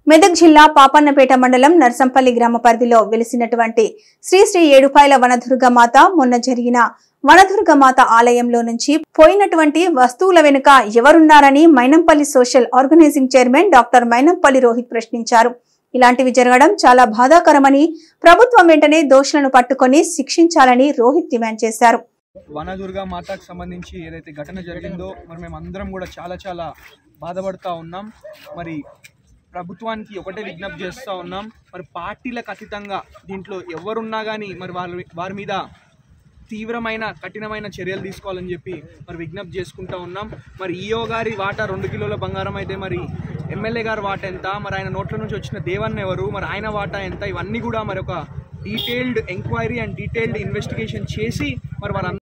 మెదక్ జిల్లా పాపన్నపేట మండలం నర్సంపల్లి గ్రామ పరిధిలో వెలిసినటువంటి శ్రీ శ్రీ ఏడుపాయల వనదుర్గమాత మొన్న జరిగిన వనదుర్గమాత ఆలయంలో నుంచి పోయినటువంటి వస్తువుల వెనుక ఎవరున్నారని Mynampally social organising chairman doctor Mynampally Rohit ప్రశ్నించారు ఇలాంటివి జరగడం చాలా బాధాకరమని ప్రభుత్వం వెంటనే దోషులను పట్టుకొని శిక్షించాలని రోహిత్ డిమాండ్ చేశారు వనదుర్గా మాతకు సంబంధించి ఏదైతే ఘటన జరిగిందో మరి మేము అందరం కూడా చాలా చాలా బాధపడుతూ ఉన్నాం మరి ప్రభుత్వానికి ఒకటే విజ్ఞప్తి చేస్తూ ఉన్నాం మరి పార్టీలకు అతీతంగా దీంట్లో ఎవరున్నా కానీ మరి వారి వారి మీద తీవ్రమైన కఠినమైన చర్యలు తీసుకోవాలని చెప్పి మరి విజ్ఞప్తి చేసుకుంటా ఉన్నాం మరి ఈఓ గారి వాటా రెండు కిలోల బంగారం అయితే మరి ఎమ్మెల్యే గారి వాటా ఎంత మరి ఆయన నోట్ల నుంచి వచ్చిన దేవన్న ఎవరు మరి ఆయన వాటా ఎంత ఇవన్నీ కూడా మరి ఒక detailed enquiry and detailed investigation చేసి మరి వారందరూ